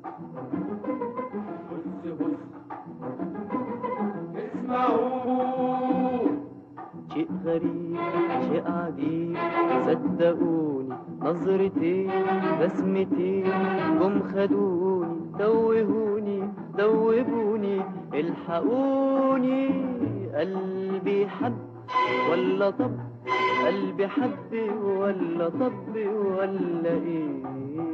بص بص اسمعوا شيء غريب شيء عجيب صدقوني نظرتين بسمتين جم خدوني توهوني دوبوني الحقوني قلبي حب ولا طب قلبي حب ولا طب ولا ايه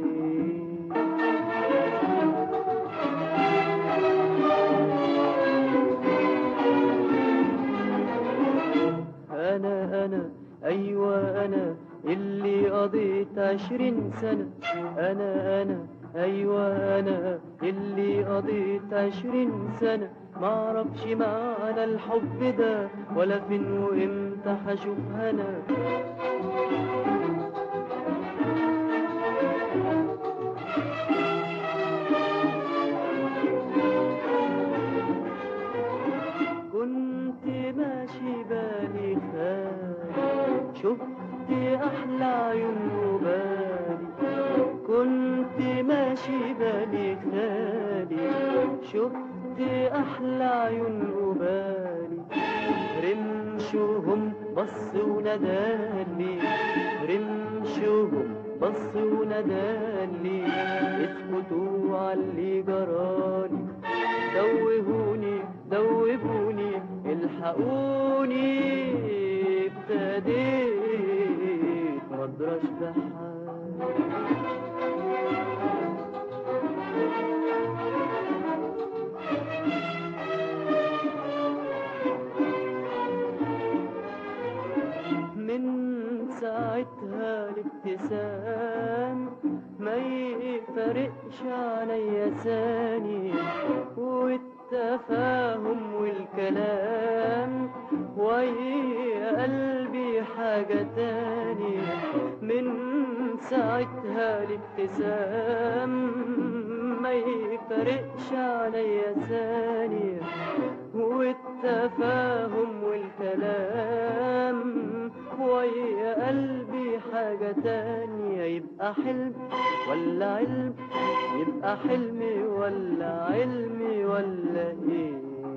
أنا أنا أيوة أنا اللي قضيت عشرين سنة أنا أنا أيوة أنا اللي قضيت عشرين سنة معرفش معنى الحب ده ولا فين وإمتى هشوف هنا كنت ماشي بالي خالي شفت أحلى عيون وبالي كنت ماشي بالي خالي شفت أحلى عيون وبالي رمشهم بص ونادالي رمشهم بص ونادالي اسكتوا عاللي جرالي دوهوني دوبوني الحقوني ابتديت مدرش بحال من ساعتها الابتسام ما يفرقش عليا ثاني والتفاهم والكلام ويا قلبي حاجة تاني من ساعتها الابتسام ما يفرقش عليا ثانية والتفاهم والكلام ويا قلبي حاجة تانية يبقى حلم ولا علم يبقى حلمي ولا علمي ولا ايه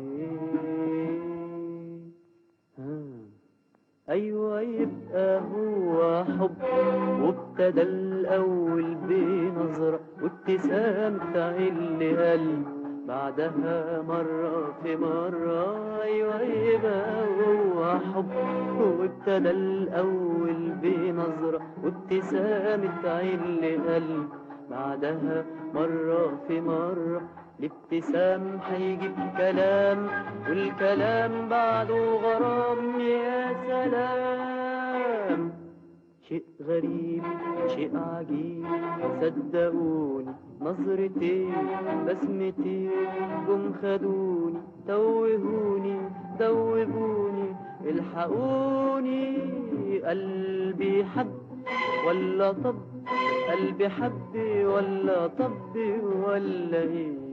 ها. ايوه يبقى هو حب وابتدى الاول بنظرة وابتسامة اللي قلب بعدها مرة في مرة أيوة يبقى هو حب وابتدى الأول بنظرة وابتسامة اللي قلب بعدها مرة في مرة الابتسام هيجيب كلام والكلام بعده غرام يا سلام شيء غريب شيء عجيب صدقوني نظرتين بسمتين جم خدوني توهوني دوبوني الحقوني قلبي حب ولا طب قلبي حب ولا طب ولا ايه